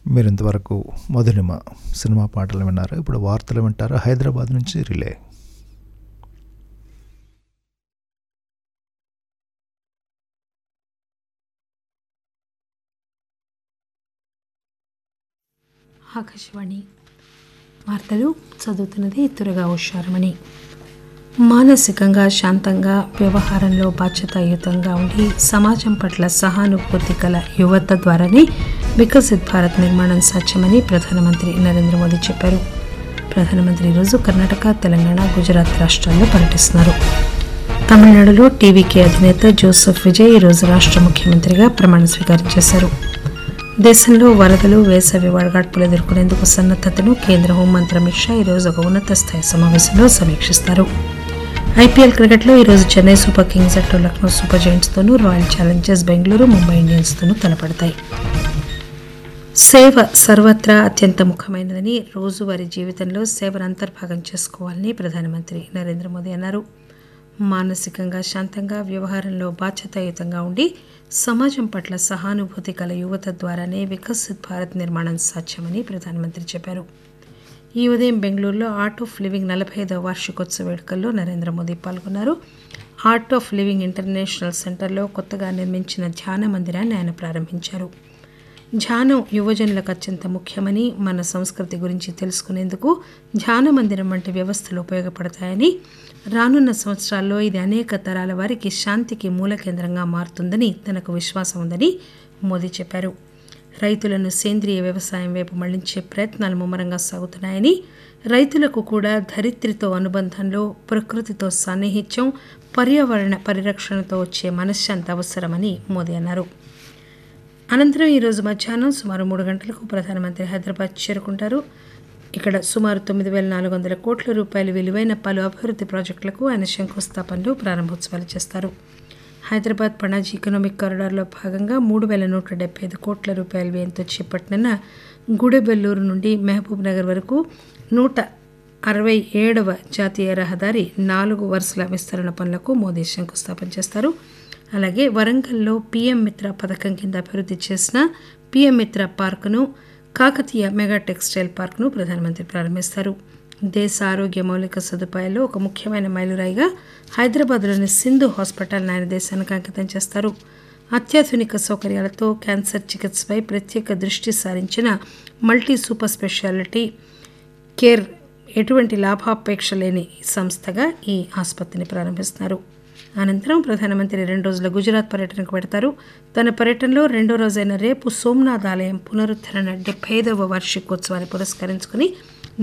మీరు ఇంతవరకు మధునిమ సినిమా పాటలు విన్నారు ఇప్పుడు వార్తలు వింటారు హైదరాబాద్ నుంచి రిలే ఆకాశవాణి వార్తలు చదువుతున్నది త్వరగా హుషారమణి మానసికంగా శాంతంగా వ్యవహారంలో బాధ్యతాయుతంగా ఉండి సమాజం పట్ల సహానుభూతి గల యువత ద్వారానే వికసిత్ భారత్ నిర్మాణం సాధ్యమని ప్రధానమంత్రి నరేంద్ర మోదీ చెప్పారు ప్రధానమంత్రి ఈరోజు కర్ణాటక తెలంగాణ గుజరాత్ రాష్ట్రాల్లో పర్యటిస్తున్నారు తమిళనాడులో టీవీకే అధినేత జోసెఫ్ విజయ్ ఈరోజు రాష్ట్ర ముఖ్యమంత్రిగా ప్రమాణ స్వీకారం చేశారు దేశంలో వరదలు వేసవి వడగాడ్పులు ఎదుర్కొనేందుకు సన్నద్దతను కేంద్ర హోంమంత్రి అమిత్ షా ఈరోజు ఒక ఉన్నత స్థాయి సమావేశంలో సమీక్షిస్తారు ఐపీఎల్ క్రికెట్లో ఈరోజు చెన్నై సూపర్ కింగ్స్ అటు లక్నో సూపర్ జైంట్స్తోనూ రాయల్ ఛాలెంజర్స్ బెంగళూరు ముంబై ఇండియన్స్తోనూ తలపడతాయి సేవ సర్వత్రా అత్యంత ముఖ్యమైనదని రోజువారీ జీవితంలో సేవను అంతర్భాగం చేసుకోవాలని ప్రధానమంత్రి నరేంద్ర మోదీ అన్నారు మానసికంగా శాంతంగా వ్యవహారంలో బాధ్యతాయుతంగా ఉండి సమాజం పట్ల సహానుభూతి గల యువత ద్వారానే వికసిత్ భారత్ నిర్మాణం సాధ్యమని ప్రధానమంత్రి చెప్పారు ఈ ఉదయం బెంగళూరులో ఆర్ట్ ఆఫ్ లివింగ్ నలభై ఐదవ వార్షికోత్సవ వేడుకల్లో నరేంద్ర మోదీ పాల్గొన్నారు ఆర్ట్ ఆఫ్ లివింగ్ ఇంటర్నేషనల్ సెంటర్లో కొత్తగా నిర్మించిన ధ్యాన మందిరాన్ని ఆయన ప్రారంభించారు ధ్యానం యువజనులకు అత్యంత ముఖ్యమని మన సంస్కృతి గురించి తెలుసుకునేందుకు ధ్యాన మందిరం వంటి వ్యవస్థలు ఉపయోగపడతాయని రానున్న సంవత్సరాల్లో ఇది అనేక తరాల వారికి శాంతికి మూల కేంద్రంగా మారుతుందని తనకు విశ్వాసం ఉందని మోదీ చెప్పారు రైతులను సేంద్రియ వ్యవసాయం వైపు మళ్లించే ప్రయత్నాలు ముమ్మరంగా సాగుతున్నాయని రైతులకు కూడా ధరిత్రితో అనుబంధంలో ప్రకృతితో సాన్నిహిత్యం పర్యావరణ పరిరక్షణతో వచ్చే మనశ్శాంతి అవసరమని మోదీ అన్నారు అనంతరం ఈరోజు మధ్యాహ్నం సుమారు మూడు గంటలకు ప్రధానమంత్రి హైదరాబాద్ చేరుకుంటారు ఇక్కడ సుమారు తొమ్మిది వేల నాలుగు వందల కోట్ల రూపాయల విలువైన పలు అభివృద్ధి ప్రాజెక్టులకు ఆయన శంకుస్థాపనలు ప్రారంభోత్సవాలు చేస్తారు హైదరాబాద్ పణాజీ ఎకనామిక్ కారిడార్లో భాగంగా మూడు వేల నూట డెబ్బై ఐదు కోట్ల రూపాయల వ్యయంతో చేపట్టిన గుడెబెల్లూరు నుండి మహబూబ్ నగర్ వరకు నూట అరవై ఏడవ జాతీయ రహదారి నాలుగు వరుసల విస్తరణ పనులకు మోదీ శంకుస్థాపన చేస్తారు అలాగే వరంగల్లో పీఎం మిత్ర పథకం కింద అభివృద్ధి చేసిన పీఎం మిత్ర పార్కును కాకతీయ మెగా టెక్స్టైల్ పార్క్ను ప్రధానమంత్రి ప్రారంభిస్తారు దేశ ఆరోగ్య మౌలిక సదుపాయాల్లో ఒక ముఖ్యమైన మైలురాయిగా హైదరాబాద్లోని సింధు హాస్పిటల్ ఆయన దేశానికి అంకితం చేస్తారు అత్యాధునిక సౌకర్యాలతో క్యాన్సర్ చికిత్సపై ప్రత్యేక దృష్టి సారించిన మల్టీ సూపర్ స్పెషాలిటీ కేర్ ఎటువంటి లాభాపేక్ష లేని సంస్థగా ఈ ఆసుపత్రిని ప్రారంభిస్తున్నారు అనంతరం ప్రధానమంత్రి రెండు రోజుల గుజరాత్ పర్యటనకు పెడతారు తన పర్యటనలో రెండో రోజైన రేపు సోమనాథ్ ఆలయం పునరుద్ధరణ డెబ్బై ఐదవ వార్షికోత్సవాన్ని పురస్కరించుకుని